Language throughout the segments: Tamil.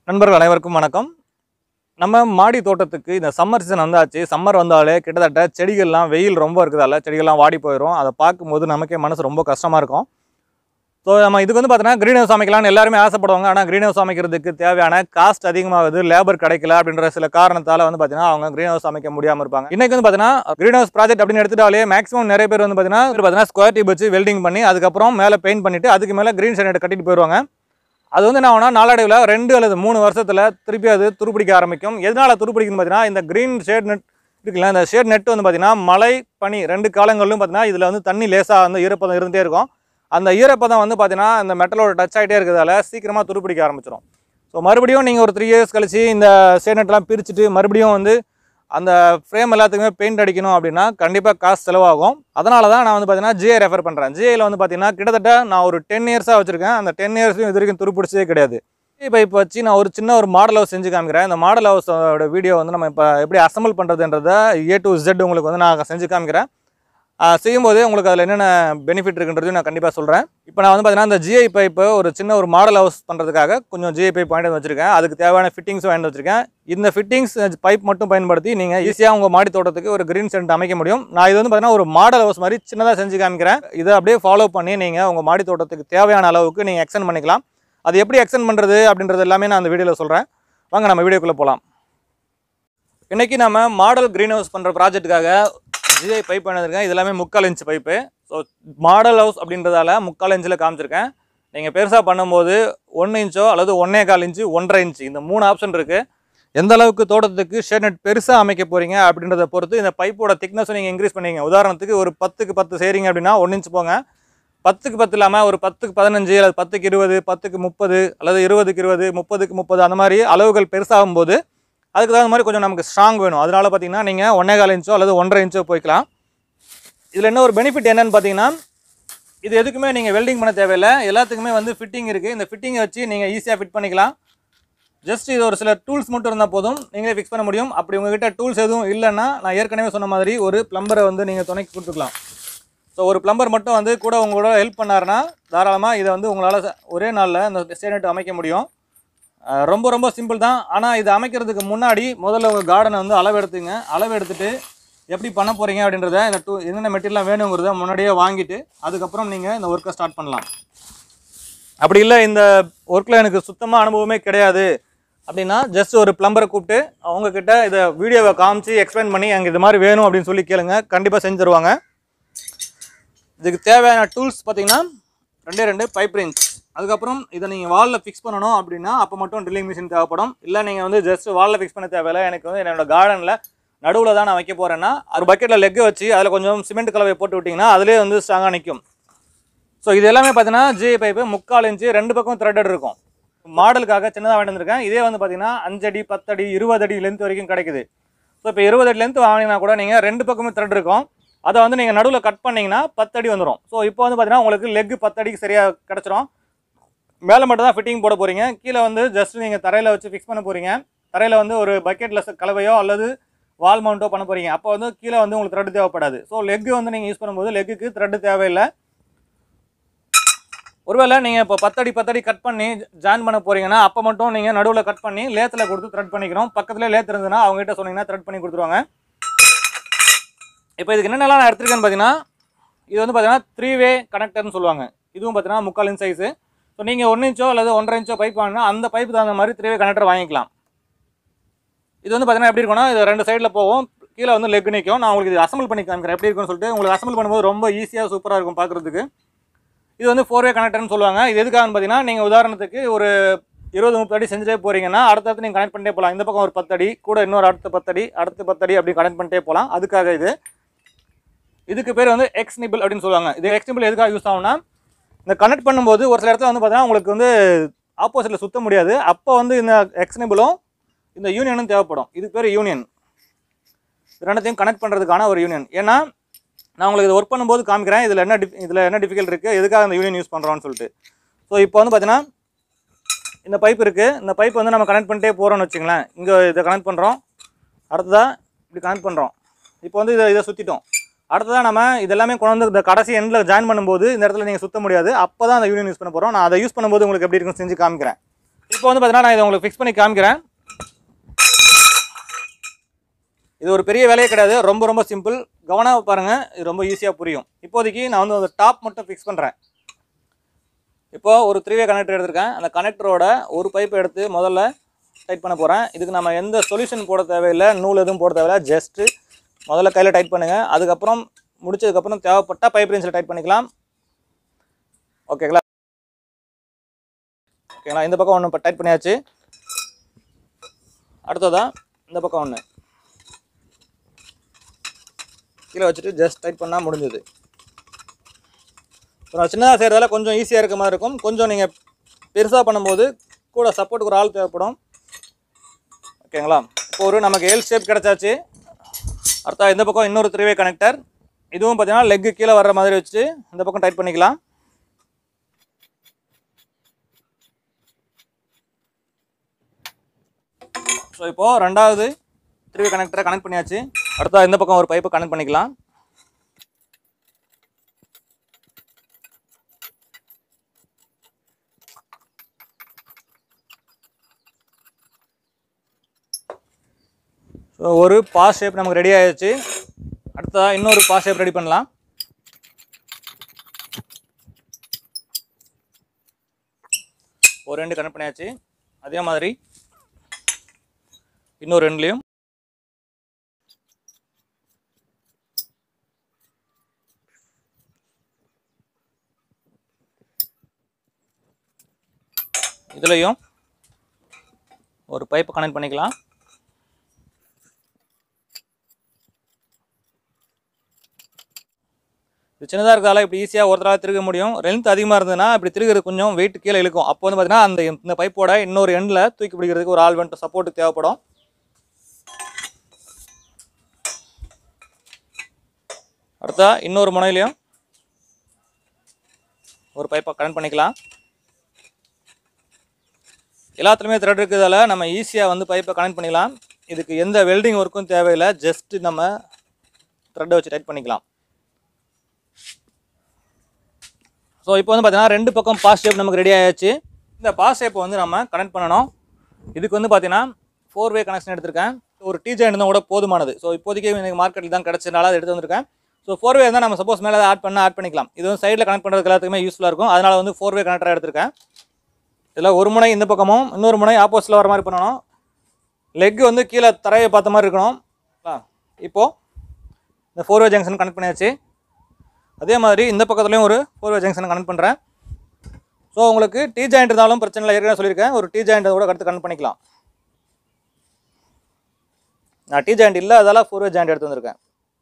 நண்பர்கள் அனைவருக்கும் வணக்கம் நம்ம மாடி தோட்டத்துக்கு இந்த சம்மர் சீசன் வந்தாச்சு சம்மர் வந்தாலே கிட்டத்தட்ட செடிகள்லாம் வெயில் ரொம்ப இருக்குதால செடிகள்லாம் வாடி போயிடும் அதை பார்க்கும்போது நமக்கே மனசு ரொம்ப கஷ்டமாக இருக்கும் ஸோ நம்ம இதுக்கு வந்து பார்த்தீங்கன்னா க்ரீன் ஹவுஸ் அமைக்கலாம்னு எல்லாருமே ஆசைப்படுவாங்க ஆனால் க்ரீன் ஹவுஸ் அமைக்கிறதுக்கு தேவையான காஸ்ட் அதிகமாகுது லேபர் கிடைக்கல அப்படின்ற சில காரணத்தால் வந்து பார்த்தீங்கன்னா அவங்க க்ரீன் ஹவுஸ் அமைக்க முடியாமல் இருப்பாங்க இன்னைக்கு வந்து பார்த்தீங்கன்னா க்ரீன் ஹவுஸ் ப்ராஜெக்ட் அப்படின்னு எடுத்துட்டாலே மேக்ஸிமம் நிறைய பேர் வந்து பார்த்தீங்கன்னா பார்த்தீங்கன்னா ஸ்கொயர் டியூப் வச்சு வெல்டிங் பண்ணி அதுக்கப்புறம் மேலே பெயிண்ட் பண்ணிட்டு அதுக்கு மேலே க்ரீன் ஷேட் கட்டிட்டு போயிடுவாங்க அது வந்து என்ன ஆகும்னா நாளடைவில் ரெண்டு அல்லது மூணு வருஷத்தில் திருப்பி அது துருப்பிடிக்க ஆரம்பிக்கும் எதனால் துருப்பிடிக்குன்னு பார்த்தீங்கன்னா இந்த க்ரீன் ஷேட் நெட் இருக்குல்ல இந்த ஷேட் நெட் வந்து பார்த்தீங்கன்னா மழை பனி ரெண்டு காலங்களிலும் பார்த்தீங்கன்னா இதில் வந்து தண்ணி லேசாக வந்து ஈரப்பதம் இருந்துகிட்டே இருக்கும் அந்த ஈரப்பதம் வந்து பார்த்தீங்கன்னா இந்த மெட்டலோட டச் ஆகிட்டே இருக்கிறதால சீக்கிரமாக துருப்பிடிக்க ஆரம்பிச்சிடும் ஸோ மறுபடியும் நீங்கள் ஒரு த்ரீ இயர்ஸ் கழிச்சு இந்த ஷேட் நெட்லாம் பிரிச்சுட்டு மறுபடியும் வந்து அந்த ஃப்ரேம் எல்லாத்துக்குமே பெயிண்ட் அடிக்கணும் அப்படின்னா கண்டிப்பாக காசு செலவாகும் அதனால தான் நான் வந்து பார்த்தீங்கன்னா ஜிஐ ரெஃபர் பண்ணுறேன் ஜிஐயில் வந்து பார்த்தீங்கன்னா கிட்டத்தட்ட நான் ஒரு டென் இயர்ஸாக வச்சுருக்கேன் அந்த டென் இயர்ஸையும் இது வரைக்கும் துருப்பிடிச்சதே கிடையாது இப்போ இப்போ வச்சு நான் ஒரு சின்ன ஒரு மாடல் ஹவுஸ் செஞ்சு காமிக்கிறேன் இந்த மாடல் ஹவுஸோட வீடியோ வந்து நம்ம இப்போ எப்படி அசம்பிள் பண்ணுறதுன்றத ஏ டு Z உங்களுக்கு வந்து நான் செஞ்சு காமிக்கிறேன் ஆஹ் செய்யும்போது உங்களுக்கு அதில் என்னென்ன பெனிஃபிட் இருக்குன்றதையும் நான் கண்டிப்பாக சொல்கிறேன் இப்போ நான் வந்து பார்த்தீங்கன்னா இந்த ஜிஐ பைப்பு ஒரு சின்ன ஒரு மாடல் ஹவுஸ் பண்ணுறதுக்காக கொஞ்சம் ஜிஐ பைப் வாங்கிட்டு வந்து வச்சிருக்கேன் அதுக்கு தேவையான ஃபிட்டிங்ஸும் வாங்கிட்டு வச்சிருக்கேன் இந்த ஃபிட்டிங்ஸ் பைப் மட்டும் பயன்படுத்தி நீங்கள் ஈஸியாக உங்கள் மாடி தோட்டத்துக்கு ஒரு கிரீன் சென்ட் அமைக்க முடியும் நான் இது வந்து பார்த்தீங்கன்னா ஒரு மாடல் ஹவுஸ் மாதிரி சின்னதாக செஞ்சு காமிக்கிறேன் இதை அப்படியே ஃபாலோ பண்ணி நீங்கள் உங்கள் மாடி தோட்டத்துக்கு தேவையான அளவுக்கு நீங்கள் எக்ஸ்டெண்ட் பண்ணிக்கலாம் அது எப்படி எக்ஸ்டெண்ட் பண்ணுறது அப்படின்றது எல்லாமே நான் அந்த வீடியோவில் சொல்கிறேன் வாங்க நம்ம வீடியோக்குள்ளே போகலாம் இன்றைக்கி நம்ம மாடல் க்ரீன் ஹவுஸ் பண்ணுற ப்ராஜெக்ட்டுக்காக ஜிஐ பைப் பண்ணியிருக்கேன் இது எல்லாமே முக்கால் inch pipe so model house அப்படின்றதால முக்கால் இன்ச்சில் காமிச்சிருக்கேன் நீங்கள் பெருசாக பண்ணும்போது ஒன்று இன்ச்சோ அல்லது ஒன்றே கால் இன்ச்சு ஒன்றரை இன்ச்சு இந்த மூணு ஆப்ஷன் இருக்குது எந்த அளவுக்கு தோட்டத்துக்கு ஷேட் நெட் பெருசாக அமைக்க போகிறீங்க அப்படின்றத பொறுத்து இந்த பைப்போட திக்னஸும் நீங்கள் இன்க்ரீஸ் பண்ணீங்க உதாரணத்துக்கு ஒரு பத்துக்கு பத்து செய்கிறீங்க அப்படின்னா ஒன்று இன்ச் போங்க பத்துக்கு பத்து இல்லாமல் ஒரு பத்துக்கு பதினஞ்சு அல்லது பத்துக்கு இருபது பத்துக்கு முப்பது அல்லது இருபதுக்கு இருபது முப்பதுக்கு முப்பது அந்த மாதிரி அளவுகள் பெருசாகும் போது அதுக்கு தகுந்த மாதிரி கொஞ்சம் நமக்கு ஸ்ட்ராங் வேணும் அதனால பார்த்தீங்கன்னா நீங்கள் ஒன்றே கால் இன்ச்சோ அல்லது ஒன்றரை இன்ச்சோ போய்க்கலாம் இதில் என்ன ஒரு பெனிஃபிட் என்னன்னு பார்த்தீங்கன்னா இது எதுக்குமே நீங்கள் வெல்டிங் பண்ண தேவையில்லை எல்லாத்துக்குமே வந்து ஃபிட்டிங் இருக்குது இந்த ஃபிட்டிங்கை வச்சு நீங்கள் ஈஸியாக ஃபிட் பண்ணிக்கலாம் ஜஸ்ட் இது ஒரு சில டூல்ஸ் மட்டும் இருந்தால் போதும் நீங்களே ஃபிக்ஸ் பண்ண முடியும் அப்படி உங்ககிட்ட டூல்ஸ் எதுவும் இல்லைன்னா நான் ஏற்கனவே சொன்ன மாதிரி ஒரு ப்ளம்பரை வந்து நீங்கள் துணைக்கு கொடுத்துக்கலாம் ஸோ ஒரு ப்ளம்பர் மட்டும் வந்து கூட உங்களோட ஹெல்ப் பண்ணாருன்னா தாராளமாக இதை வந்து உங்களால் ஒரே நாளில் இந்த ஸ்டேனட் அமைக்க முடியும் அஹ் ரொம்ப ரொம்ப சிம்பிள் தான் ஆனால் இது அமைக்கிறதுக்கு முன்னாடி முதல்ல உங்கள் கார்டனை வந்து அளவு எடுத்துங்க அளவு எடுத்துட்டு எப்படி பண்ண போகிறீங்க அப்படின்றத இந்த டூ என்னென்ன மெட்டீரியல்லாம் வேணுங்கிறத முன்னாடியே வாங்கிட்டு அதுக்கப்புறம் நீங்கள் இந்த ஒர்க்கை ஸ்டார்ட் பண்ணலாம் அப்படி இல்லை இந்த ஒர்க்கில் எனக்கு சுத்தமாக அனுபவமே கிடையாது அப்படின்னா ஜஸ்ட் ஒரு ப்ளம்பரை கூப்பிட்டு அவங்கக்கிட்ட இதை வீடியோவை காமிச்சு எக்ஸ்பிளைன் பண்ணி எனக்கு இது மாதிரி வேணும் அப்படின்னு சொல்லி கேளுங்க கண்டிப்பாக செஞ்சு தருவாங்க இதுக்கு தேவையான டூல்ஸ் பார்த்தீங்கன்னா ரெண்டே ரெண்டு பைப் ரிங்ஸ் அதுக்கப்புறம் இதை நீங்கள் வாலில் ஃபிக்ஸ் பண்ணணும் அப்படின்னா அப்போ மட்டும் ட்ரில்லிங் மிஷின் தேவைப்படும் இல்லை நீங்கள் வந்து ஜஸ்ட் வாலில் ஃபிக்ஸ் பண்ண தேவையில்லை எனக்கு வந்து என்னோட கார்டனில் நடுவில் தான் நான் வைக்க போகிறேன்னா ஒரு பக்கெட்டில் லெக்கை வச்சு அதில் கொஞ்சம் சிமெண்ட் கலவை போட்டு விட்டிங்கன்னா அதிலே வந்து ஸ்ட்ராங்காக நிற்கும் ஸோ இது எல்லாமே பார்த்தீங்கன்னா ஜிஐ பைப்பு முக்கால் இன்ச்சு ரெண்டு பக்கம் த்ரெட்டட் இருக்கும் மாடலுக்காக சின்னதாக வாங்கிட்டு வந்திருக்கேன் இதே வந்து பார்த்தீங்கன்னா அஞ்சடி பத்தடி இருபது அடி லென்த் வரைக்கும் கிடைக்குது ஸோ இப்போ இருபது அடி லென்த் வாங்கினா கூட நீங்கள் ரெண்டு பக்கமே த்ரெட் இருக்கும் அதை வந்து நீங்கள் நடுவில் கட் பண்ணீங்கன்னா பத்தடி வந்துடும் ஸோ இப்போ வந்து பார்த்தீங்கன்னா உங்களுக்கு லெக் பத்தடிக்கு சரியாக கிடச்சிரும் மேலே மட்டும் தான் ஃபிட்டிங் போட போகிறீங்க கீழே வந்து ஜஸ்ட் நீங்கள் தரையில் வச்சு ஃபிக்ஸ் பண்ண போகிறீங்க தரையில் வந்து ஒரு பக்கெட்டில் கலவையோ அல்லது வால் மவுண்ட்டோ பண்ண போகிறீங்க அப்போ வந்து கீழே வந்து உங்களுக்கு த்ரெட் தேவைப்படாது ஸோ லெக் வந்து நீங்கள் யூஸ் பண்ணும்போது லெக்குக்கு த்ரெட் தேவையில்லை ஒருவேளை நீங்கள் இப்போ பத்தடி பத்தடி கட் பண்ணி ஜாயின் பண்ண போறீங்கன்னா அப்போ மட்டும் நீங்கள் நடுவில் கட் பண்ணி லேத்தில் கொடுத்து த்ரெட் பண்ணிக்கணும் பக்கத்துலேயே லேத் இருந்ததுன்னா அவங்ககிட்ட சொன்னீங்கன்னா த்ரெட் பண்ணி கொடுத்துருவாங்க இப்போ இதுக்கு என்னென்னலாம் நான் எடுத்திருக்கேன்னு பார்த்தீங்கன்னா இது வந்து பார்த்தீங்கன்னா த்ரீ வே கனெக்டர்னு சொல்லுவாங்க இதுவும் பார்த்தீங்கன்னா முக்கால் இன்ச் சைஸு ஸோ நீங்கள் ஒன்று இன்ச்சோ அல்லது ஒன்றரை இன்ச்சோ பைப் வாங்கினா அந்த பைப் தகுந்த மாதிரி த்ரீ வே கனெக்டர் வாங்கிக்கலாம் இது வந்து பார்த்தீங்கன்னா எப்படி இருக்கும்னா இது ரெண்டு சைடில் போகும் கீழே வந்து லெக் நிற்கும் நான் உங்களுக்கு இது அசம்பிள் பண்ணி காமிக்கிறேன் எப்படி இருக்கும்னு சொல்லிட்டு உங்களுக்கு அசம்பிள் பண்ணும்போது ரொம்ப ஈஸியாக சூப்பராக இருக்கும் பார்க்குறதுக்கு இது வந்து ஃபோர் வே கனெக்டர்னு சொல்லுவாங்க இது எதுக்காகன்னு பார்த்தீங்கன்னா நீங்கள் உதாரணத்துக்கு ஒரு இருபது முப்பது அடி செஞ்சுட்டே போறீங்கன்னா அடுத்தடுத்து நீங்கள் கனெக்ட் பண்ணிட்டே போகலாம் இந்த பக்கம் ஒரு பத்தடி கூட இன்னொரு அடுத்த பத்தடி அடுத்த பத்தடி அப்படி கனெக்ட் பண்ணிட்டே போகலாம் அதுக்காக இது இதுக்கு பேர் வந்து எக்ஸ் நிபிள் அப்படின்னு சொல்லுவாங்க இது எக்ஸ் நிபிள் எதுக்காக யூஸ் ஆகும்னா இந்த கனெக்ட் பண்ணும்போது ஒரு சில இடத்துல வந்து பார்த்தீங்கன்னா உங்களுக்கு வந்து ஆப்போசிட்டில் சுத்த முடியாது அப்போ வந்து இந்த எக்ஸ் நிபிளும் இந்த யூனியனும் தேவைப்படும் இதுக்கு பேர் யூனியன் இது ரெண்டத்தையும் கனெக்ட் பண்ணுறதுக்கான ஒரு யூனியன் ஏன்னா நான் உங்களுக்கு இது ஒர்க் பண்ணும்போது காமிக்கிறேன் இதில் என்ன டிஃப் இதில் என்ன டிஃபிகல்ட் இருக்குது எதுக்காக இந்த யூனியன் யூஸ் பண்ணுறோம்னு சொல்லிட்டு ஸோ இப்போ வந்து பார்த்தீங்கன்னா இந்த பைப் இருக்குது இந்த பைப் வந்து நம்ம கனெக்ட் பண்ணிட்டே போகிறோம்னு வச்சுங்களேன் இங்கே இதை கனெக்ட் பண்ணுறோம் அடுத்ததாக இப்படி கனெக்ட் பண்ணுறோம் இப்போ வந்து இதை இதை சுற்றிட்டோம் அடுத்ததாக நம்ம இதெல்லாமே கொண்டு வந்து இந்த கடைசி எண்டில் ஜாயின் பண்ணும்போது இந்த இடத்துல நீங்கள் சுத்த முடியாது அப்போ தான் அந்த யூனியன் யூஸ் பண்ண போகிறோம் நான் அதை யூஸ் பண்ணும்போது உங்களுக்கு எப்படி இருக்குன்னு செஞ்சு காமிக்கிறேன் இப்போ வந்து பார்த்தீங்கன்னா நான் இதை உங்களுக்கு ஃபிக்ஸ் பண்ணி காமிக்கிறேன் இது ஒரு பெரிய வேலையே கிடையாது ரொம்ப ரொம்ப சிம்பிள் கவனம் பாருங்கள் இது ரொம்ப ஈஸியாக புரியும் இப்போதைக்கு நான் வந்து அந்த டாப் மட்டும் ஃபிக்ஸ் பண்ணுறேன் இப்போ ஒரு த்ரீ வே கனெக்டர் எடுத்திருக்கேன் அந்த கனெக்டரோட ஒரு பைப் எடுத்து முதல்ல டைட் பண்ண போகிறேன் இதுக்கு நம்ம எந்த சொல்யூஷன் போட தேவையில்லை நூல் எதுவும் போட தேவையில்லை ஜஸ்ட்டு முதல்ல கையில் டைட் பண்ணுங்கள் அதுக்கப்புறம் முடிச்சதுக்கப்புறம் தேவைப்பட்ட பைப் ரேஞ்சில் டைட் பண்ணிக்கலாம் ஓகேங்களா ஓகேங்களா இந்த பக்கம் ஒன்று இப்போ டைட் பண்ணியாச்சு அடுத்ததா இந்த பக்கம் ஒன்று கீழே வச்சுட்டு ஜஸ்ட் டைட் பண்ணால் முடிஞ்சது அப்புறம் சின்னதாக செய்கிறதால கொஞ்சம் ஈஸியாக இருக்க மாதிரி இருக்கும் கொஞ்சம் நீங்கள் பெருசாக பண்ணும்போது கூட சப்போர்ட்டுக்கு ஒரு ஆள் தேவைப்படும் ஓகேங்களா இப்போ ஒரு நமக்கு எல் ஷேப் கிடச்சாச்சு அடுத்தா இந்த பக்கம் இன்னொரு த்ரீவே கனெக்டர் இதுவும் பார்த்தீங்கன்னா லெக்கு கீழே வர்ற மாதிரி வச்சு இந்த பக்கம் டைட் பண்ணிக்கலாம் ஸோ இப்போது ரெண்டாவது த்ரீ கனெக்டரை கனெக்ட் பண்ணியாச்சு அடுத்தா இந்த பக்கம் ஒரு பைப்பு கனெக்ட் பண்ணிக்கலாம் ஸோ ஒரு பாஸ் ஷேப் நமக்கு ரெடி ஆயிடுச்சு அடுத்ததா இன்னொரு பாஸ் ஷேப் ரெடி பண்ணலாம் ஒரு ரெண்டு கனெக்ட் பண்ணியாச்சு அதே மாதிரி இன்னொரு ரெண்டுலேயும் இதுலேயும் ஒரு பைப் கனெக்ட் பண்ணிக்கலாம் இது சின்னதாக இருக்கிறதால இப்படி ஈஸியாக ஒருத்தரால் திருக முடியும் லென்த் அதிகமாக இருந்ததுன்னா இப்படி திருகிறது கொஞ்சம் வெயிட் கீழே இழுக்கும் அப்போ வந்து பார்த்தீங்கன்னா அந்த இந்த பைப்போட இன்னொரு எண்டில் தூக்கி பிடிக்கிறதுக்கு ஒரு ஆள் வந்துட்டு சப்போர்ட் தேவைப்படும் அடுத்தா இன்னொரு முனையிலையும் ஒரு பைப்பை கனெக்ட் பண்ணிக்கலாம் எல்லாத்துலேயுமே த்ரெட் இருக்கிறதால நம்ம ஈஸியாக வந்து பைப்பை கனெக்ட் பண்ணிக்கலாம் இதுக்கு எந்த வெல்டிங் ஒர்க்கும் தேவையில்லை ஜஸ்ட் நம்ம த்ரெட்டை வச்சு டைட் பண்ணிக்கலாம் ஸோ இப்போ வந்து பார்த்தீங்கன்னா ரெண்டு பக்கம் பாஸ் ஷேப் நமக்கு ரெடி ஆயாச்சு இந்த பாஸ் ஷேப்பை வந்து நம்ம கனெக்ட் பண்ணணும் இதுக்கு வந்து பார்த்தீங்கன்னா ஃபோர் வே கனெக்ஷன் எடுத்திருக்கேன் ஒரு டீ ஜாயின் இருந்தால் கூட போதுமானது ஸோ இப்போதைக்கு எனக்கு மார்க்கெட்டில் தான் கிடச்சதுனால அதை எடுத்து வந்திருக்கேன் ஸோ ஃபோர் வே இருந்தால் நம்ம சப்போஸ் மேலே ஆட் பண்ண ஆட் பண்ணிக்கலாம் இது வந்து சைடில் கனெக்ட் பண்ணுறதுக்கு எல்லாத்துக்குமே யூஸ்ஃபுல்லாக இருக்கும் அதனால் வந்து ஃபோர் வே கனெக்டராக எடுத்திருக்கேன் இதில் ஒரு முனை இந்த பக்கமும் இன்னொரு முனை ஆப்போசிட்டில் வர மாதிரி பண்ணணும் லெக் வந்து கீழே தரையை பார்த்த மாதிரி இருக்கணும் ஆ, இப்போ இந்த ஃபோர் வே ஜங்ஷன் கனெக்ட் பண்ணியாச்சு அதே மாதிரி இந்த பக்கத்துலேயும் ஒரு ஃபோர் வே ஜங்ஷன் கனெக்ட் பண்ணுறேன் ஸோ உங்களுக்கு டீ ஜாயிண்ட் இருந்தாலும் பிரச்சனை இல்லை ஏற்கனவே சொல்லியிருக்கேன் ஒரு டீ ஜாயிண்ட் கூட அடுத்து கனெக்ட் பண்ணிக்கலாம் நான் டீ ஜாயிண்ட் இல்லை அதால ஃபோர் வே ஜாயிண்ட் எடுத்து வந்திருக்கேன்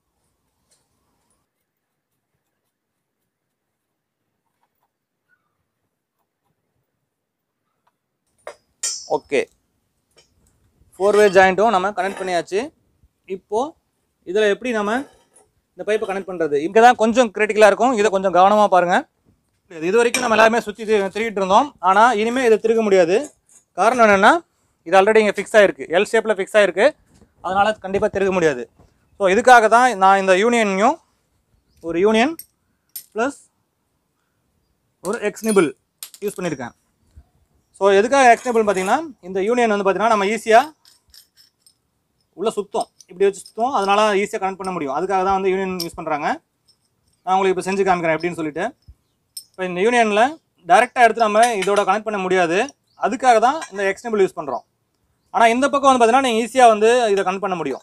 ஓகே ஃபோர் வே ஜாயிண்ட்டும் நம்ம கனெக்ட் பண்ணியாச்சு இப்போது இதில் எப்படி நம்ம இந்த பைப்பை கனெக்ட் பண்ணுறது இங்கே தான் கொஞ்சம் கிரிட்டிக்கலாக இருக்கும் இதை கொஞ்சம் கவனமாக பாருங்கள் இது வரைக்கும் நம்ம எல்லாருமே சுற்றி திருகிட்டு இருந்தோம் ஆனால் இனிமேல் இதை திருக முடியாது காரணம் என்னென்னா இது ஆல்ரெடி இங்கே ஃபிக்ஸ் ஆகிருக்கு எல் ஷேப்பில் ஃபிக்ஸ் ஆகிருக்கு அதனால் கண்டிப்பாக திருக முடியாது ஸோ இதுக்காக தான் நான் இந்த யூனியனையும் ஒரு யூனியன் ப்ளஸ் ஒரு எக்ஸ்னிபிள் யூஸ் பண்ணியிருக்கேன் ஸோ எதுக்காக எக்ஸ்டேபிள் பார்த்தீங்கன்னா இந்த யூனியன் வந்து பார்த்தீங்கன்னா நம்ம ஈஸியாக உள்ள சுத்தம் இப்படி வச்சு சுத்தம் அதனால ஈஸியாக கனெக்ட் பண்ண முடியும் அதுக்காக தான் வந்து யூனியன் யூஸ் பண்ணுறாங்க நான் உங்களுக்கு இப்போ செஞ்சு காமிக்கிறேன் எப்படின்னு சொல்லிட்டு இப்போ இந்த யூனியனில் டைரெக்டாக எடுத்து நம்ம இதோட கனெக்ட் பண்ண முடியாது அதுக்காக தான் இந்த எக்ஸ்டேபிள் யூஸ் பண்ணுறோம் ஆனால் இந்த பக்கம் வந்து பார்த்தீங்கன்னா நீங்கள் ஈஸியாக வந்து இதை கனெக்ட் பண்ண முடியும்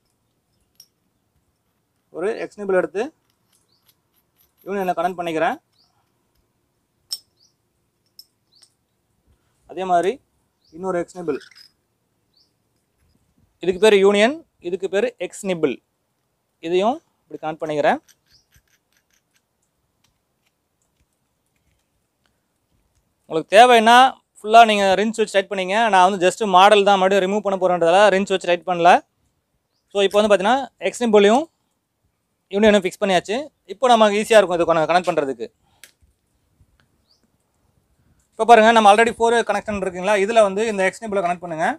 ஒரு எக்ஸ்டேபிள் எடுத்து யூனியனை கனெக்ட் பண்ணிக்கிறேன் அதே மாதிரி இன்னொரு எக்ஸ் நிபிள் இதுக்கு பேர் யூனியன் இதுக்கு பேர் எக்ஸ் நிபிள் இதையும் இப்படி கனெக்ட் பண்ணிக்கிறேன் உங்களுக்கு தேவைன்னா ஃபுல்லாக நீங்கள் ரின்ச் வச்சு டைட் பண்ணீங்க நான் வந்து ஜஸ்ட் மாடல் தான் மறுபடியும் ரிமூவ் பண்ண போகிறேன்றதால ரின்ச் வச்சு டைட் பண்ணல ஸோ இப்போ வந்து பார்த்தீங்கன்னா எக்ஸ் நிபிளையும் யூனியனும் ஃபிக்ஸ் பண்ணியாச்சு இப்போ நமக்கு ஈஸியாக இருக்கும் இது கனெக்ட் பண்ணுறதுக்கு இப்போ பாருங்கள் நம்ம ஆல்ரெடி ஃபோர் கனெக்ஷன் இருக்குங்களா இதில் வந்து இந்த எக்ஸ்டேபிளை கனெக்ட் பண்ணுங்கள்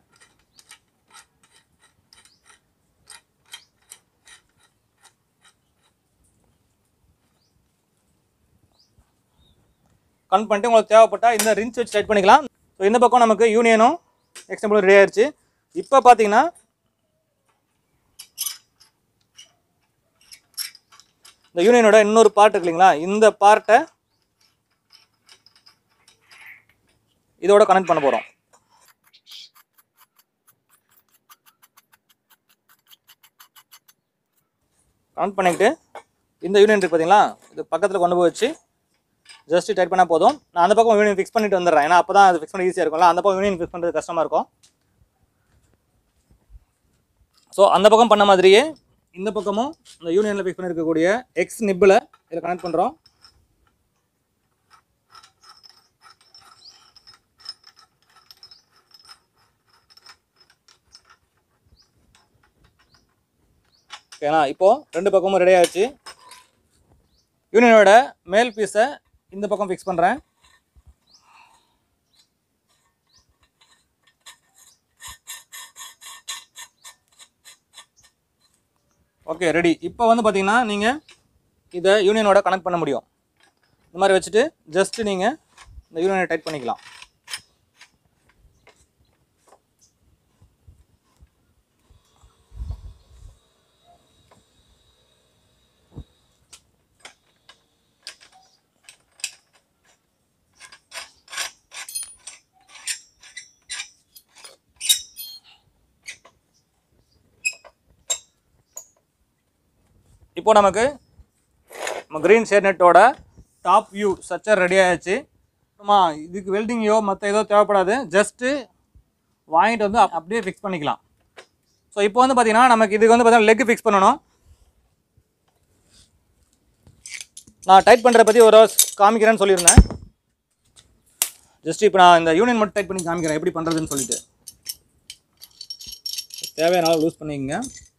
கனெக்ட் பண்ணிட்டு உங்களுக்கு தேவைப்பட்டால் இந்த ரின்ச் வச்சு டைட் பண்ணிக்கலாம் ஸோ ஸோ இந்த பக்கம் நமக்கு யூனியனும் எக்ஸ்டெம்பிளும் ரெடி ஆயிடுச்சு இப்போ பார்த்தீங்கன்னா இந்த யூனியனோட இன்னொரு பார்ட் இருக்கு இல்லைங்களா இந்த பார்ட்டை இதோட கனெக்ட் பண்ண போகிறோம் கனெக்ட் பண்ணிக்கிட்டு இந்த யூனியன் இருக்கு பார்த்தீங்களா இது பக்கத்தில் கொண்டு போய் வச்சு ஜஸ்ட் டைட் பண்ணால் போதும் நான் அந்த பக்கம் யூனியன் ஃபிக்ஸ் பண்ணிட்டு வந்துடுறேன் ஏன்னா அப்போ தான் அது ஃபிக்ஸ் பண்ண ஈஸியாக இருக்கும்ல அந்த பக்கம் யூனியன் ஃபிக்ஸ் பண்ணுறது கஷ்டமாக இருக்கும் ஸோ அந்த பக்கம் பண்ண மாதிரியே இந்த பக்கமும் இந்த யூனியனில் ஃபிக்ஸ் பண்ணியிருக்கக்கூடிய எக்ஸ் நிப்பில் இதில் கனெக்ட் பண்ணுறோம் ஓகேங்களா இப்போது ரெண்டு பக்கமும் ரெடி ஆயிடுச்சு யூனியனோட மேல் பீஸை இந்த பக்கம் ஃபிக்ஸ் பண்ணுறேன் ஓகே ரெடி இப்போ வந்து பார்த்தீங்கன்னா நீங்கள் இதை யூனியனோட கனெக்ட் பண்ண முடியும் இந்த மாதிரி வச்சுட்டு ஜஸ்ட் நீங்கள் இந்த யூனியனை டைட் பண்ணிக்கலாம் இப்போ நமக்கு நம்ம க்ரீன் ஷேர் நெட்டோட டாப் வியூ ஸ்ட்ரக்சர் ரெடி ஆயாச்சு ஆமா இதுக்கு வெல்டிங்கோ மற்ற ஏதோ தேவைப்படாது ஜஸ்ட்டு வாங்கிட்டு வந்து அப்~ அப்படியே ஃபிக்ஸ் பண்ணிக்கலாம் ஸோ இப்போ வந்து பார்த்தீங்கன்னா நமக்கு இதுக்கு வந்து பார்த்தீங்கன்னா லெக் ஃபிக்ஸ் பண்ணணும் நான் டைட் பண்ணுறத பற்றி ஒரு காமிக்கிறேன்னு சொல்லியிருந்தேன் ஜஸ்ட் இப்போ நான் இந்த யூனியன் மட்டும் டைட் பண்ணி காமிக்கிறேன் எப்படி பண்ணுறதுன்னு சொல்லிட்டு தேவையான அளவு லூஸ் பண்ணிக்கங்க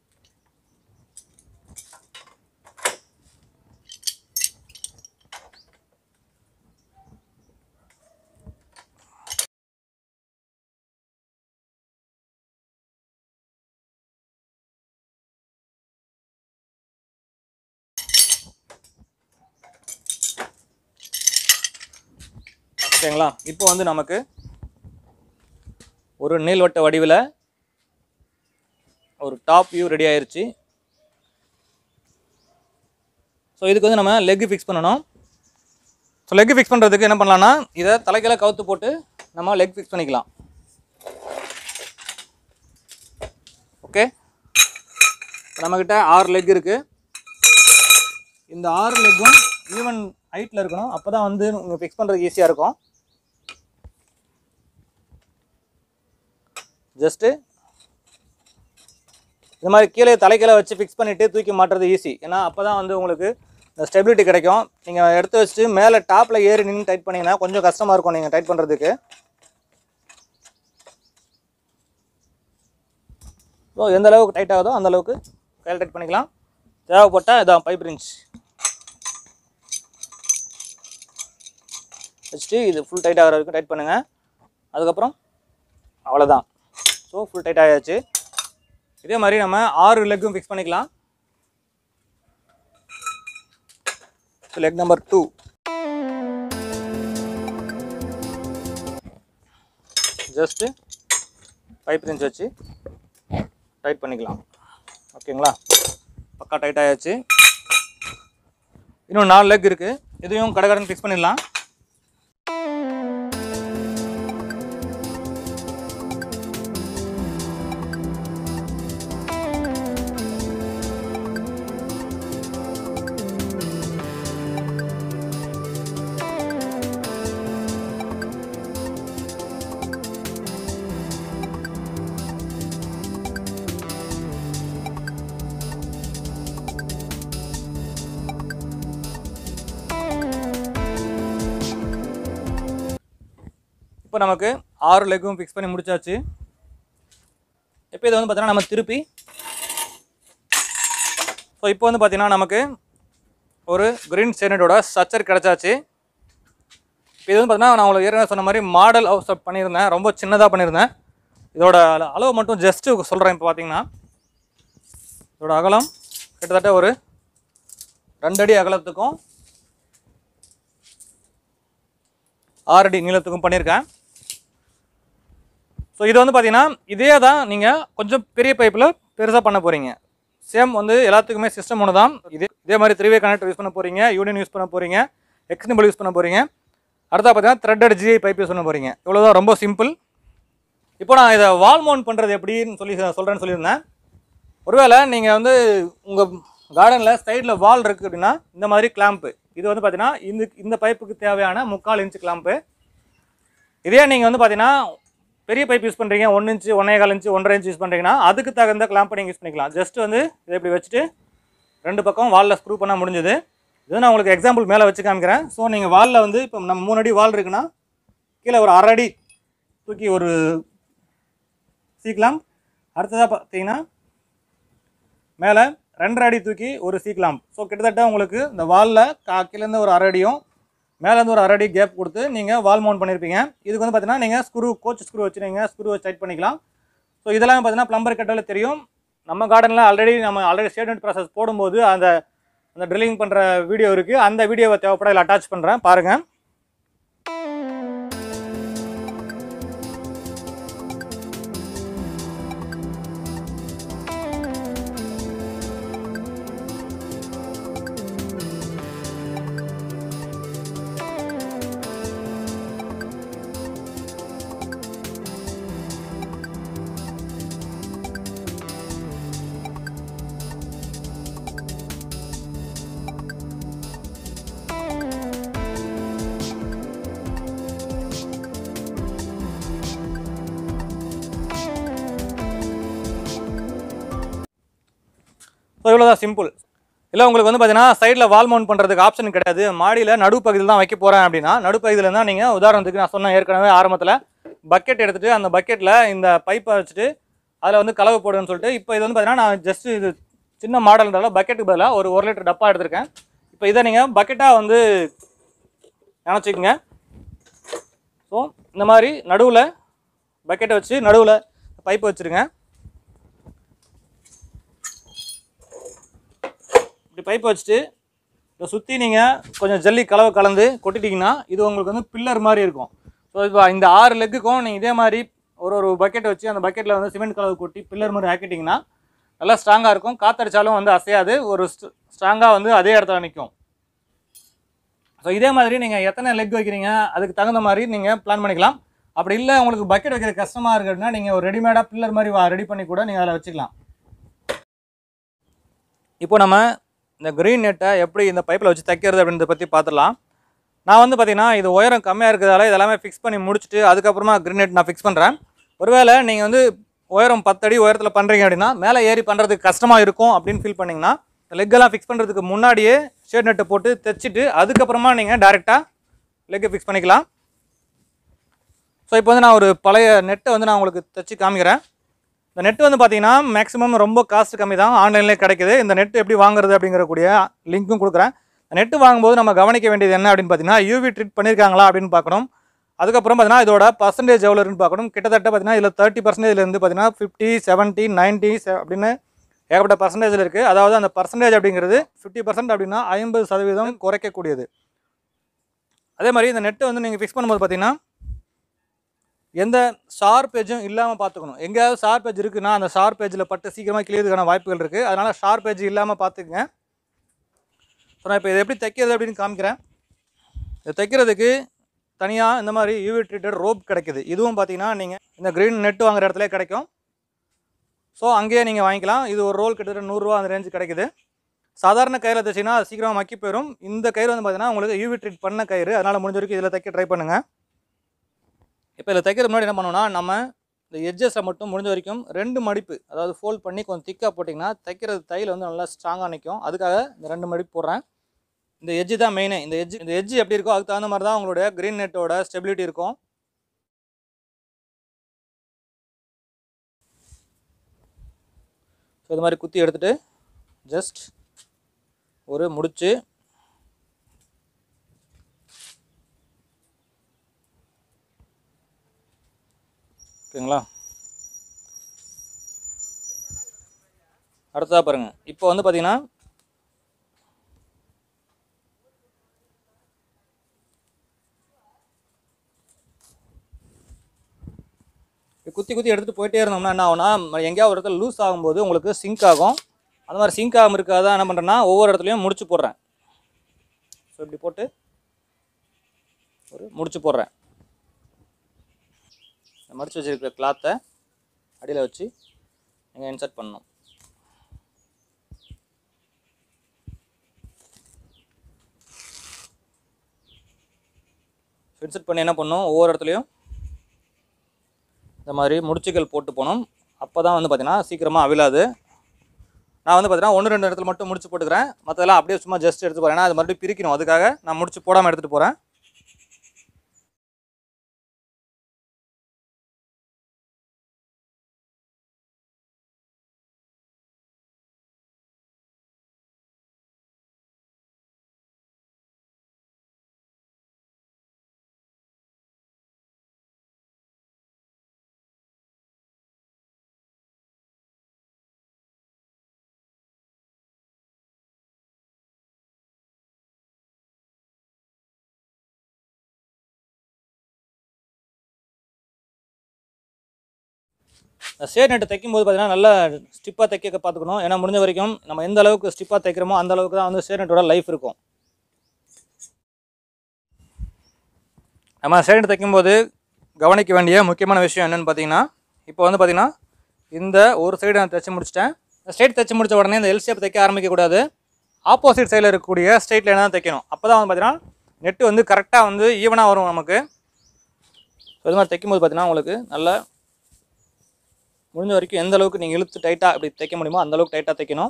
ஓகேங்களா இப்போ வந்து நமக்கு ஒரு நீள்வட்ட வடிவில் ஒரு டாப் வியூ ரெடி ஆயிருச்சு ஸோ இதுக்கு வந்து நம்ம லெக் ஃபிக்ஸ் பண்ணணும் ஸோ லெக் ஃபிக்ஸ் பண்ணுறதுக்கு என்ன பண்ணலாம்னா இதை தலைக்கீழ கவுத்து போட்டு நம்ம லெக் ஃபிக்ஸ் பண்ணிக்கலாம் ஓகே நம்மக்கிட்ட ஆறு லெக் இருக்குது இந்த ஆறு லெக்கும் ஈவன் ஹைட்டில் இருக்கணும் அப்போ தான் வந்து உங்களுக்கு ஃபிக்ஸ் பண்ணுறதுக்கு ஈஸியாக இருக்கும் ஜஸ்ட்டு இந்த மாதிரி கீழே தலைக்கீழே வச்சு ஃபிக்ஸ் பண்ணிவிட்டு தூக்கி மாட்டுறது ஈஸி ஏன்னா அப்போ தான் வந்து உங்களுக்கு இந்த ஸ்டெபிலிட்டி கிடைக்கும் நீங்கள் எடுத்து வச்சுட்டு மேலே டாப்பில் ஏறி நின்று டைட் பண்ணிங்கன்னா கொஞ்சம் கஷ்டமாக இருக்கும் நீங்கள் டைட் பண்ணுறதுக்கு ஸோ எந்த அளவுக்கு டைட் ஆகுதோ அந்த அளவுக்கு கையில் டைட் பண்ணிக்கலாம் தேவைப்பட்டால் இதான் பைப் ரிஞ்ச் வச்சுட்டு இது ஃபுல் டைட் ஆகிற வரைக்கும் டைட் பண்ணுங்கள் அதுக்கப்புறம் அவ்வளோதான் ஸோ ஃபுல் டைட் ஆயாச்சு இதே மாதிரி நம்ம ஆறு லெக்கும் ஃபிக்ஸ் பண்ணிக்கலாம் leg number two just pipe wrench வச்சு டைட் பண்ணிக்கலாம் ஓகேங்களா பக்கா டைட் ஆயாச்சு இன்னும் நாலு லெக் இருக்குது இதையும் கடை கடன் ஃபிக்ஸ் பண்ணிடலாம் இப்போ நமக்கு ஆறு லெக்கும் ஃபிக்ஸ் பண்ணி முடிச்சாச்சு இப்போ இதை வந்து பார்த்தீங்கன்னா நம்ம திருப்பி ஸோ இப்போ வந்து பார்த்தீங்கன்னா நமக்கு ஒரு கிரீன் சேனட்டோட ஸ்ட்ரக்சர் கிடச்சாச்சு இப்போ இது வந்து பார்த்தீங்கன்னா நான் உங்களுக்கு ஏற்கனவே சொன்ன மாதிரி மாடல் ஹவுஸ் பண்ணியிருந்தேன் ரொம்ப சின்னதாக பண்ணியிருந்தேன் இதோட அள- அளவு மட்டும் ஜஸ்ட்டு சொல்கிறேன் இப்போ பார்த்தீங்கன்னா இதோட அகலம் கிட்டத்தட்ட ஒரு ரெண்டு அடி அகலத்துக்கும் ஆறு அடி நீளத்துக்கும் பண்ணியிருக்கேன் ஸோ இது வந்து பார்த்தீங்கன்னா இதே தான் நீங்கள் கொஞ்சம் பெரிய பைப்பில் பெருசாக பண்ண போகிறீங்க சேம் வந்து எல்லாத்துக்குமே சிஸ்டம் ஒன்று தான் இதே இதே மாதிரி த்ரீ வே கனெக்டர் யூஸ் பண்ண போகிறீங்க யூனியன் யூஸ் பண்ண போகிறீங்க எக்ஸ்னிபிள் யூஸ் பண்ண போகிறீங்க அடுத்தா பார்த்தீங்கன்னா த்ரெட்டட் ஜிஐ பைப் யூஸ் பண்ண போகிறீங்க இவ்வளோதான் ரொம்ப சிம்பிள் இப்போ நான் இதை வால் மவுண்ட் பண்ணுறது எப்படின்னு சொல்லி சொல்கிறேன்னு சொல்லியிருந்தேன் ஒருவேளை நீங்கள் வந்து உங்கள் கார்டனில் சைடில் வால் இருக்குது அப்படின்னா இந்த மாதிரி கிளாம்ப்பு இது வந்து பார்த்தீங்கன்னா இந்த இந்த பைப்புக்கு தேவையான முக்கால் இன்ச்சு கிளாம்ப்பு இதே நீங்கள் வந்து பார்த்தீங்கன்னா பெரிய பைப் யூஸ் பண்ணுறீங்க ஒன் இன்ச்சு ஒன்றே கால் இன்ச்சு ஒன்றரை இன்ச் யூஸ் பண்ணுறீங்கன்னா அதுக்கு தகுந்த கிளாம்பை நீங்கள் யூஸ் பண்ணிக்கலாம் ஜஸ்ட் வந்து இதை இப்படி வச்சுட்டு ரெண்டு பக்கம் வாலில் ஸ்க்ரூ பண்ணால் முடிஞ்சது இது நான் உங்களுக்கு எக்ஸாம்பிள் மேலே வச்சு காமிக்கிறேன் ஸோ நீங்கள் வாலில் வந்து இப்போ நம்ம மூணு அடி வால் இருக்குன்னா கீழே ஒரு அரை அடி தூக்கி ஒரு சீக்கலாம் அடுத்ததாக பார்த்தீங்கன்னா மேலே ரெண்டரை அடி தூக்கி ஒரு சீக்கலாம் ஸோ கிட்டத்தட்ட உங்களுக்கு இந்த வாலில் கா கீழேருந்து ஒரு அரை அடியும் மேலேருந்து ஒரு அரை அடி கேப் கொடுத்து நீங்கள் வால் மவுண்ட் பண்ணியிருப்பீங்க இதுக்கு வந்து பார்த்தீங்கன்னா நீங்கள் ஸ்க்ரூ கோச் ஸ்க்ரூ வச்சு நீங்கள் ஸ்க்ரூ வச்சு டைட் பண்ணிக்கலாம் ஸோ இதெல்லாம் பார்த்தீங்கன்னா ப்ளம்பர் கட்டால தெரியும் நம்ம கார்டனில் ஆல்ரெடி நம்ம ஆல்ரெடி ஸ்டேட்மெண்ட் ப்ராசஸ் போடும்போது அந்த அந்த ட்ரில்லிங் பண்ணுற வீடியோ இருக்குது அந்த வீடியோவை தேவைப்பட இதில் அட்டாச் பண்ணுறேன் பாருங்கள் ஸோ இவ்வளோதான் சிம்பிள் இல்லை உங்களுக்கு வந்து பார்த்தீங்கன்னா சைடில் வால் மவுண்ட் பண்ணுறதுக்கு ஆப்ஷன் கிடையாது மாடியில் நடுப்பகுதியில் தான் வைக்க போகிறேன் அப்படின்னா நடுப்பகுதியில் தான் நீங்கள் உதாரணத்துக்கு நான் சொன்னேன் ஏற்கனவே ஆரம்பத்தில் பக்கெட் எடுத்துகிட்டு அந்த பக்கெட்டில் இந்த பைப்பை வச்சுட்டு அதில் வந்து கலவை போடுன்னு சொல்லிட்டு இப்போ இது வந்து பார்த்தீங்கன்னா நான் ஜஸ்ட் இது சின்ன மாடல்ன்றதால பக்கெட்டுக்கு பதிலாக ஒரு ஒரு லிட்டர் டப்பா எடுத்திருக்கேன் இப்போ இதை நீங்கள் பக்கெட்டாக வந்து நினச்சிக்கோங்க ஸோ இந்த மாதிரி நடுவில் பக்கெட்டை வச்சு நடுவில் பைப்பை வச்சுருங்க இப்படி பைப்பை வச்சுட்டு இதை சுற்றி நீங்கள் கொஞ்சம் ஜல்லி கலவை கலந்து கொட்டிட்டீங்கன்னா இது உங்களுக்கு வந்து பில்லர் மாதிரி இருக்கும் ஸோ இப்போ இந்த ஆறு லெக்குக்கும் நீங்கள் இதே மாதிரி ஒரு ஒரு பக்கெட் வச்சு அந்த பக்கெட்டில் வந்து சிமெண்ட் கலவை கொட்டி பில்லர் மாதிரி ஆக்கிட்டிங்கன்னா நல்லா ஸ்ட்ராங்காக இருக்கும் காத்தடிச்சாலும் வந்து அசையாது ஒரு ஸ்ட்ராங்காக வந்து அதே இடத்துல நிற்கும் ஸோ இதே மாதிரி நீங்கள் எத்தனை லெக் வைக்கிறீங்க அதுக்கு தகுந்த மாதிரி நீங்கள் பிளான் பண்ணிக்கலாம் அப்படி இல்லை உங்களுக்கு பக்கெட் வைக்கிற கஷ்டமாக இருக்கு அப்படின்னா நீங்கள் ஒரு ரெடிமேடாக பில்லர் மாதிரி ரெடி பண்ணி கூட நீங்கள் அதில் வச்சுக்கலாம் இப்போ நம்ம இந்த க்ரீன் நெட்டை எப்படி இந்த பைப்பில் வச்சு தைக்கிறது அப்படின்றத பற்றி பார்த்துடலாம் நான் வந்து பார்த்தீங்கன்னா இது உயரம் கம்மியாக இருக்கிறதால இதெல்லாமே ஃபிக்ஸ் பண்ணி முடிச்சுட்டு அதுக்கப்புறமா க்ரீன் நெட் நான் ஃபிக்ஸ் பண்ணுறேன் ஒருவேளை நீங்கள் வந்து உயரம் பத்தடி உயரத்தில் பண்ணுறீங்க அப்படின்னா மேலே ஏறி பண்ணுறதுக்கு கஷ்டமாக இருக்கும் அப்படின்னு ஃபீல் பண்ணிங்கன்னா லெக்கெல்லாம் ஃபிக்ஸ் பண்ணுறதுக்கு முன்னாடியே ஷேட் நெட்டை போட்டு தைச்சிட்டு அதுக்கப்புறமா நீங்கள் டேரெக்டாக லெக்கை ஃபிக்ஸ் பண்ணிக்கலாம் ஸோ இப்போ வந்து நான் ஒரு பழைய நெட்டை வந்து நான் உங்களுக்கு தைச்சி காமிக்கிறேன் இந்த நெட் வந்து பார்த்தீங்கன்னா மேக்ஸிமம் ரொம்ப காஸ்ட் கம்மி தான் ஆன்லைன்லேயே கிடைக்குது இந்த நெட் எப்படி வாங்குறது அப்படிங்கிறக்கூடிய லிங்க்கும் கொடுக்குறேன் நெட்டு வாங்கும்போது நம்ம கவனிக்க வேண்டியது என்ன அப்படின்னு பார்த்தீங்கன்னா யூவி ட்ரீட் பண்ணியிருக்காங்களா அப்படின்னு பார்க்கணும் அதுக்கப்புறம் பார்த்தீங்கன்னா இதோட பர்சன்டேஜ் எவ்வளோ இருக்குன்னு பார்க்கணும் கிட்டத்தட்ட பார்த்தீங்கன்னா இதில் தேர்ட்டி பர்சன்டேஜ்லேருந்து பார்த்தீங்கன்னா ஃபிஃப்டி செவன்ட்டி நைன்ட்டி அப்படின்னு ஏகப்பட்ட பர்சன்டேஜில் இருக்குது அதாவது அந்த பர்சன்டேஜ் அப்படிங்கிறது ஃபிஃப்டி பர்சன்ட் அப்படின்னா ஐம்பது சதவீதம் குறைக்கக்கூடியது அதே மாதிரி இந்த நெட்டு வந்து நீங்கள் ஃபிக்ஸ் பண்ணும்போது பார்த்தீங்கன்னா எந்த ஷார்ப் எஜும் இல்லாமல் பார்த்துக்கணும் எங்கேயாவது ஷார்ப் எஜ் இருக்குன்னா அந்த ஷார்ப் எஜ்ஜில் பட்டு சீக்கிரமாக கிளியறதுக்கான வாய்ப்புகள் இருக்குது அதனால் ஷார்ப் எஜ் இல்லாமல் பார்த்துக்குங்க ஸோ நான் இப்போ இதை எப்படி தைக்கிறது அப்படின்னு காமிக்கிறேன் இதை தைக்கிறதுக்கு தனியாக இந்த மாதிரி யூவி ட்ரீட்டட் ரோப் கிடைக்குது இதுவும் பார்த்தீங்கன்னா நீங்கள் இந்த க்ரீன் நெட் வாங்குற இடத்துல கிடைக்கும் ஸோ அங்கேயே நீங்கள் வாங்கிக்கலாம் இது ஒரு ரோல் கிட்டத்தட்ட நூறுரூவா அந்த ரேஞ்சு கிடைக்குது சாதாரண கயிறில் தைச்சிங்கன்னா அது சீக்கிரமாக மக்கி போயிடும் இந்த கயிறு வந்து பார்த்தீங்கன்னா உங்களுக்கு யூவி ட்ரீட் பண்ண கயிறு அதனால் முடிஞ்ச வரைக்கும் இதில் தைக்க ட்ரை பண்ணுங்கள் இப்போ இதில் தைக்கிறது முன்னாடி என்ன பண்ணோம்னா நம்ம இந்த எட்ஜஸில் மட்டும் முடிஞ்ச வரைக்கும் ரெண்டு மடிப்பு அதாவது ஃபோல்ட் பண்ணி கொஞ்சம் திக்காக போட்டிங்கன்னா தைக்கிறது தையல் வந்து நல்லா ஸ்ட்ராங்காக நிற்கும் அதுக்காக இந்த ரெண்டு மடிப்பு போடுறேன் இந்த எட்ஜு தான் மெயினே இந்த எட்ஜ் இந்த எட்ஜ் எப்படி இருக்கோ அதுக்கு தகுந்த மாதிரி தான் உங்களுடைய க்ரீன் நெட்டோட ஸ்டெபிலிட்டி இருக்கும் ஸோ இது மாதிரி குத்தி எடுத்துகிட்டு ஜஸ்ட் ஒரு முடிச்சு ஓகேங்களா அடுத்ததாக பாருங்கள் இப்போ வந்து பார்த்தீங்கன்னா இப்படி குத்தி குத்தி எடுத்துகிட்டு போயிட்டே இருந்தோம்னா என்ன ஆகும்னா எங்கேயாவது ஒரு இடத்துல லூஸ் ஆகும்போது உங்களுக்கு சிங்க் ஆகும் அந்த மாதிரி சிங்க் ஆகாமல் இருக்காத என்ன பண்ணுறேன்னா ஒவ்வொரு இடத்துலையும் முடிச்சு போடுறேன் ஸோ இப்படி போட்டு ஒரு முடிச்சு போடுறேன் இந்த மடிச்சு வச்சிருக்கிற கிளாத்தை அடியில் வச்சு நீங்கள் இன்சர்ட் பண்ணணும் இன்சர்ட் பண்ணி என்ன பண்ணணும் ஒவ்வொரு இடத்துலையும் இந்த மாதிரி முடிச்சுகள் போட்டு போகணும் அப்போ தான் வந்து பார்த்தீங்கன்னா சீக்கிரமாக அவிழாது நான் வந்து பார்த்தீங்கன்னா ஒன்று ரெண்டு இடத்துல மட்டும் முடிச்சு போட்டுக்கிறேன் மற்றதெல்லாம் அப்படியே சும்மா ஜஸ்ட் எடுத்து போகிறேன் ஏன்னா அது மறுபடியும் பிரிக்கணும் அதுக்காக நான் முடிச்சு போடாமல் எடுத்துகிட்டு போகிறேன் ஷேட் நெட்டு தைக்கும்போது பார்த்தீங்கன்னா நல்லா ஸ்டிப்பாக தைக்க பார்த்துக்கணும் ஏன்னா முடிஞ்ச வரைக்கும் நம்ம எந்த அளவுக்கு ஸ்டிப்பாக தைக்கிறோமோ அந்த அளவுக்கு தான் வந்து ஷேட் நெட்டோட லைஃப் இருக்கும் நம்ம ஷேட் நெட் தைக்கும்போது கவனிக்க வேண்டிய முக்கியமான விஷயம் என்னென்னு பார்த்தீங்கன்னா இப்போ வந்து பார்த்தீங்கன்னா இந்த ஒரு சைடு நான் தைச்சு முடிச்சிட்டேன் ஸ்ட்ரைட் தைச்சு முடிச்ச உடனே இந்த எல் ஷேப் தைக்க ஆரம்பிக்கக்கூடாது ஆப்போசிட் சைடில் இருக்கக்கூடிய ஸ்ட்ரைட் லைனாக தான் தைக்கணும் அப்போ தான் வந்து பார்த்தீங்கன்னா நெட்டு வந்து கரெக்டாக வந்து ஈவனாக வரும் நமக்கு ஸோ இது மாதிரி தைக்கும்போது பார்த்தீங்கன்னா உங்களுக்கு நல்லா முடிஞ்ச வரைக்கும் எந்த அளவுக்கு நீங்கள் இழுத்து டைட்டாக இப்படி தைக்க முடியுமோ அந்த அளவுக்கு டைட்டாக தைக்கணும்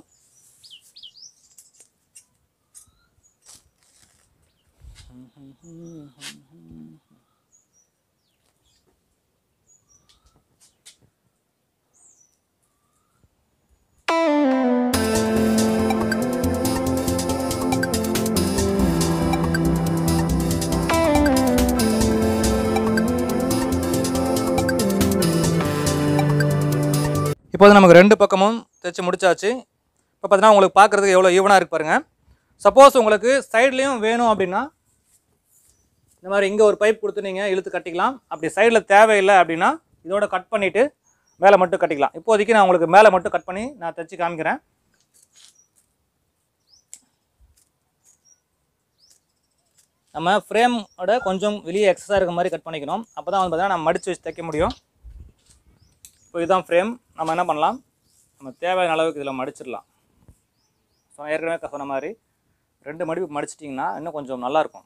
இப்போ வந்து நமக்கு ரெண்டு பக்கமும் தைச்சு முடிச்சாச்சு இப்போ பார்த்தீங்கன்னா உங்களுக்கு பார்க்குறதுக்கு எவ்வளோ ஈவனாக இருக்கு பாருங்கள் சப்போஸ் உங்களுக்கு சைட்லேயும் வேணும் அப்படின்னா இந்த மாதிரி இங்கே ஒரு பைப் கொடுத்து நீங்கள் இழுத்து கட்டிக்கலாம் அப்படி சைடில் தேவையில்லை அப்படின்னா இதோட கட் பண்ணிவிட்டு மேலே மட்டும் கட்டிக்கலாம் இப்போதைக்கு நான் உங்களுக்கு மேலே மட்டும் கட் பண்ணி நான் தைச்சு காமிக்கிறேன் நம்ம ஃப்ரேமோட கொஞ்சம் வெளியே எக்ஸஸாக இருக்க மாதிரி கட் பண்ணிக்கணும் அப்போ தான் வந்து பார்த்தீங்கன்னா நம்ம மடித்து வச்சு தைக்க முடியும் இப்போ இதுதான் ஃப்ரேம் நம்ம என்ன பண்ணலாம் நம்ம தேவையான அளவுக்கு இதில் மடிச்சிடலாம் ஸோ நான் ஏற்கனவே சொன்ன மாதிரி ரெண்டு மடிப்பு மடிச்சிட்டிங்கன்னா இன்னும் கொஞ்சம் நல்லாயிருக்கும்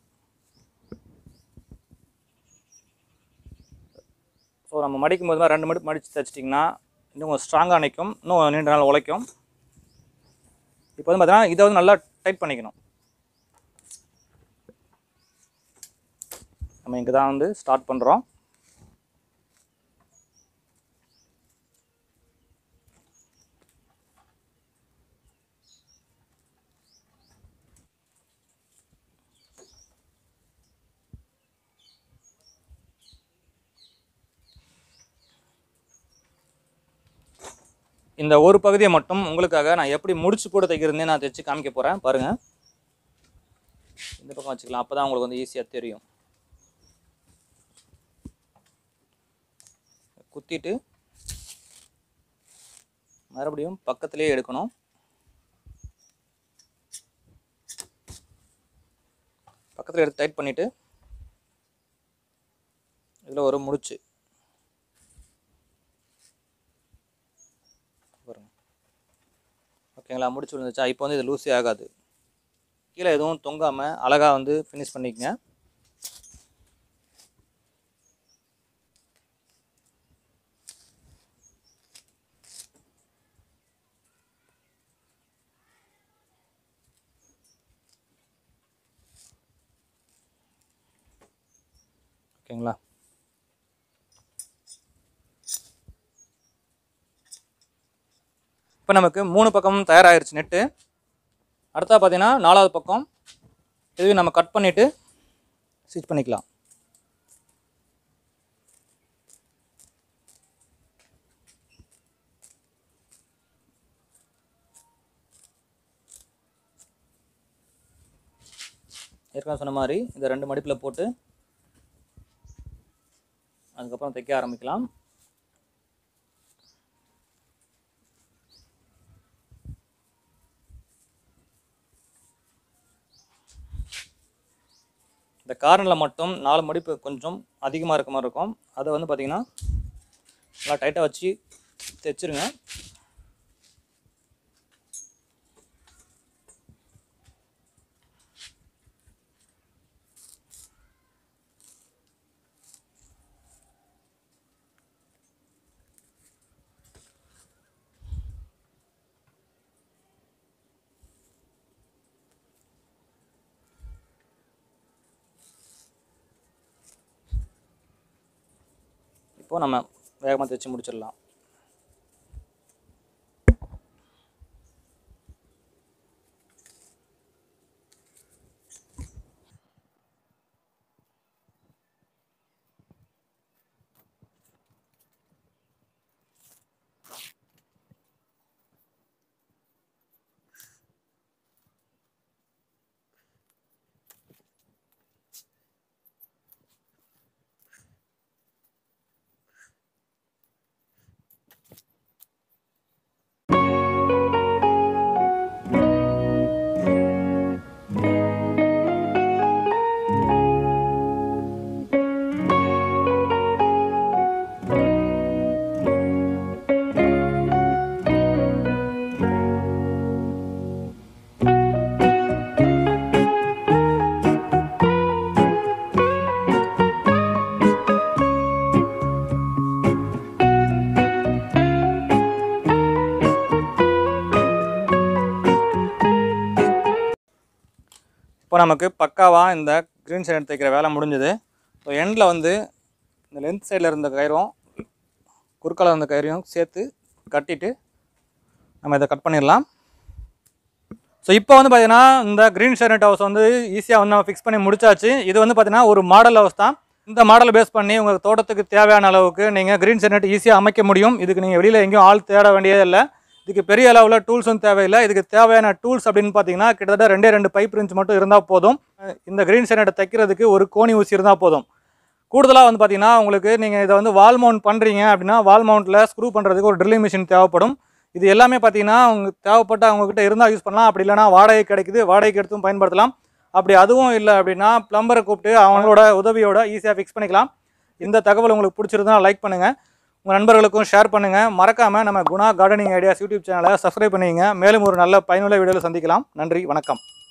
ஸோ நம்ம மடிக்கும் போது ரெண்டு மடிப்பு மடித்து தைச்சிட்டிங்கன்னா இன்னும் கொஞ்சம் ஸ்ட்ராங்காக நிற்கும் இன்னும் நீண்ட நாள் உழைக்கும் இப்போ வந்து பார்த்தீங்கன்னா இதை வந்து நல்லா டைட் பண்ணிக்கணும் நம்ம இங்கே தான் வந்து ஸ்டார்ட் பண்ணுறோம் இந்த ஒரு பகுதியை மட்டும் உங்களுக்காக நான் எப்படி முடிச்சு போட்டு தைக்கிறதுனே நான் தைச்சு காமிக்க போகிறேன் பாருங்கள் இந்த பக்கம் வச்சுக்கலாம் அப்போ தான் உங்களுக்கு வந்து ஈஸியாக தெரியும் குத்திட்டு மறுபடியும் பக்கத்துலேயே எடுக்கணும் பக்கத்தில் எடுத்து டைட் பண்ணிவிட்டு இதில் ஒரு முடிச்சு பாருங்க ஓகேங்களா முடிச்சு விழுந்துச்சா இப்போ வந்து இது லூஸே ஆகாது கீழே எதுவும் தொங்காமல் அழகாக வந்து ஃபினிஷ் பண்ணிக்கங்க ஓகேங்களா இப்போ நமக்கு மூணு பக்கமும் தயாராகிருச்சு நெட்டு அடுத்தா பார்த்தீங்கன்னா நாலாவது பக்கம் இதுவே நம்ம கட் பண்ணிவிட்டு ஸ்டிச் பண்ணிக்கலாம் ஏற்கனவே சொன்ன மாதிரி இதை ரெண்டு மடிப்பில் போட்டு அதுக்கப்புறம் தைக்க ஆரம்பிக்கலாம் இந்த கார்னரில் மட்டும் நாலு மடிப்பு கொஞ்சம் அதிகமாக இருக்க மாதிரி இருக்கும் அதை வந்து பார்த்திங்கன்னா நல்லா டைட்டாக வச்சு தைச்சிருங்க இப்போ நம்ம வேகமாக தைச்சு முடிச்சிடலாம் இப்போ நமக்கு பக்காவாக இந்த க்ரீன் சைடு தைக்கிற வேலை முடிஞ்சது ஸோ எண்டில் வந்து இந்த லென்த் சைடில் இருந்த கயிறும் குறுக்கால இருந்த கயிறையும் சேர்த்து கட்டிட்டு நம்ம இதை கட் பண்ணிடலாம் ஸோ இப்போ வந்து பார்த்தீங்கன்னா இந்த க்ரீன் ஷெர்னட் ஹவுஸ் வந்து ஈஸியாக வந்து நம்ம ஃபிக்ஸ் பண்ணி முடிச்சாச்சு இது வந்து பார்த்தீங்கன்னா ஒரு மாடல் ஹவுஸ் தான் இந்த மாடலை பேஸ் பண்ணி உங்கள் தோட்டத்துக்கு தேவையான அளவுக்கு நீங்கள் க்ரீன் ஷெர்னட் ஈஸியாக அமைக்க முடியும் இதுக்கு நீங்கள் வெளியில் எங்கேயும் ஆள் தேட வேண்டியதே இல்லை இதுக்கு பெரிய அளவில் டூல்ஸும் தேவையில்லை இதுக்கு தேவையான டூல்ஸ் அப்படின்னு பார்த்தீங்கன்னா கிட்டத்தட்ட ரெண்டே ரெண்டு பைப் ரிஞ்ச் மட்டும் இருந்தால் போதும் இந்த க்ரீன் ஷெர்னட்டை தைக்கிறதுக்கு ஒரு கோணி ஊசி இருந்தால் போதும் கூடுதலாக வந்து பார்த்தீங்கன்னா உங்களுக்கு நீங்கள் இதை வந்து வால் மவுண்ட் பண்ணுறீங்க அப்படின்னா வால் மவுண்ட்டில் ஸ்க்ரூ பண்ணுறதுக்கு ஒரு ட்ரில்லிங் மிஷின் தேவைப்படும் இது எல்லாமே பார்த்தீங்கன்னா உங்களுக்கு தேவைப்பட்ட அவங்கக்கிட்ட இருந்தால் யூஸ் பண்ணலாம் அப்படி இல்லைனா வாடகை கிடைக்குது வாடகைக்கு எடுத்தும் பயன்படுத்தலாம் அப்படி அதுவும் இல்லை அப்படின்னா ப்ளம்பரை கூப்பிட்டு அவங்களோட உதவியோட ஈஸியாக ஃபிக்ஸ் பண்ணிக்கலாம் இந்த தகவல் உங்களுக்கு பிடிச்சிருந்தா லைக் பண்ணுங்கள் உங்கள் நண்பர்களுக்கும் ஷேர் பண்ணுங்கள் மறக்காமல் நம்ம குணா கார்டனிங் ஐடியாஸ் யூடியூப் சேனலை சப்ஸ்கிரைப் பண்ணிக்கங்க மேலும் ஒரு நல்ல பயனுள்ள வீடியோவில் சந்திக்கலாம் நன்றி வணக்கம்